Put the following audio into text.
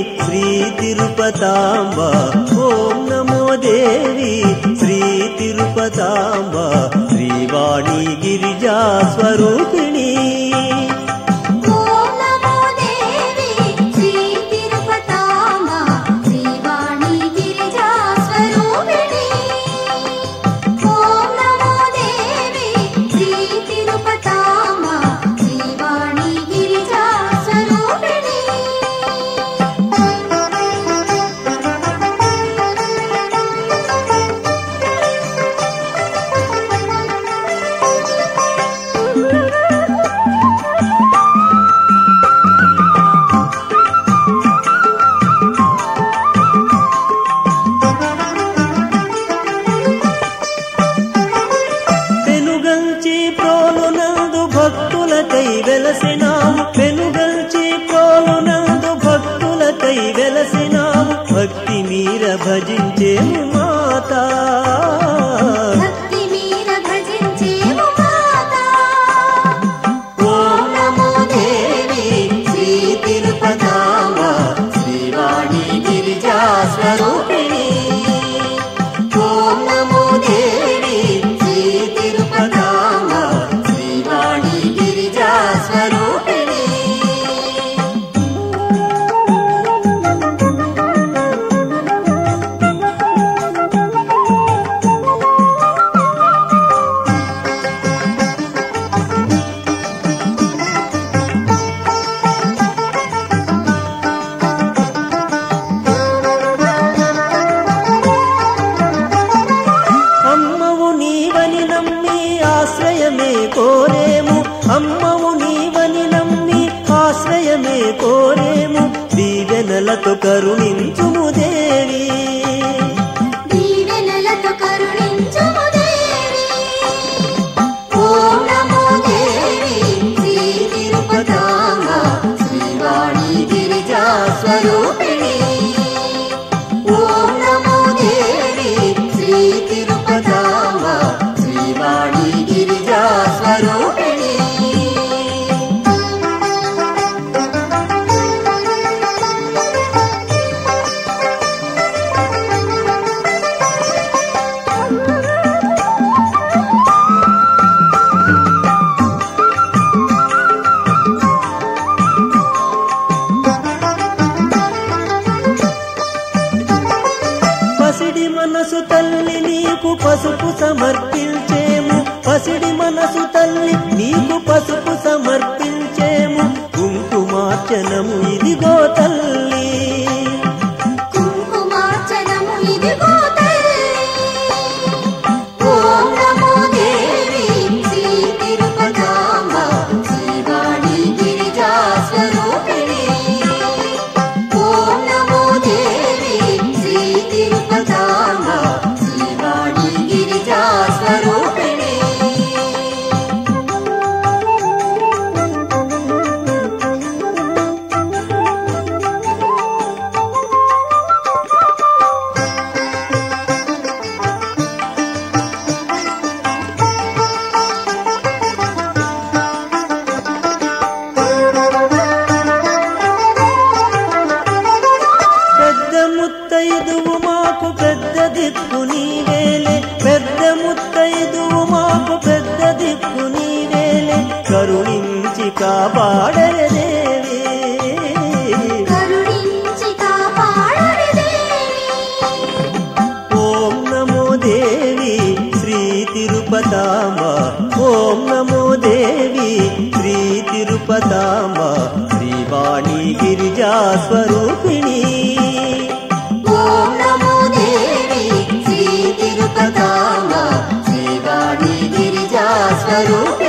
శ్రీ తిరుపతాంబ ఓం నమో దేవి శ్రీ తిరుపతాంబ శ్రీవాణి గిరిజా స్వరూపిణి ఓం నమో దేవి శ్రీ తిరుపతాంబ శ్రీవాణి గిరిజా స్వరూపిణి ఓం నమో దేవి శ్రీ తిరుపతాంబ శ్రీవాణి గిరిజా స్వరూపిణి పెనుగంచి ప్రోలునందు భక్తులకై వెలసినాము పెనుగంచి ప్రోలునందు భక్తులకై వెలసినాము భక్తి మీర భజించేము మాతా భక్తి మీర భజించేము మాతా ఓం నమో దేవి శ్రీ తిరుపతాంబ శ్రీవాణి గిరిజా స్వరూపిణి ఓం నమో దేవి శ్రీ తిరుపతాంబ శ్రీవాణి గిరిజా స్వరూపిణి అమ్మవు నీవని నమ్మి ఆశ్రయమే కోరేము అమ్మవు నీవని నమ్మి ఆశ్రయమే కోరేము దీవెనలతో కరుణించుము దేవి దీవెనలతో కరుణించుము దేవి ఓం నమో దేవి శ్రీ తిరుపతాంబ శ్రీవాణి గిరిజా స్వరూపిణి ఓం నమో దేవి శ్రీ తిరుపతాంబ శ్రీవాణి గిరిజా స్వరూపిణి పసిడి మనసు తల్లి నీకు పసుపు సమర్పించేము పసిడి మనసు తల్లి నీకు పసుపు సమర్పించేము కుంకుమార్చనము ఇదిగో తల్లి కుంకుమార్చనము ఇదిగో తల్లి ఓం నమో దేవి శ్రీ తిరుపతాంబ శ్రీవాణి గిరిజా స్వరూపిణి ఓం నమో దేవి శ్రీ తిరుపతాంబ శ్రీవాణి గిరిజా స్వరూపిణి పెద్ద ముత్తైదువు మాకు పెద్ద దిక్కు నీవేలే పెద్ద ముత్తైదువు మాకు పెద్ద దిక్కు నీవేలే కరుణించి కాపాడరే దేవి కరుణించి కాపాడరి దేవి ఓం నమో దేవి శ్రీ తిరుపతాంబ ఓం నమో దేవి శ్రీ తిరుపతాంబ శ్రీవాణి గిరిజా స్వరూపిణి ఓం నమో దేవి శ్రీ తిరుపతాంబ శ్రీవాణి గిరిజా స్వరూపిణి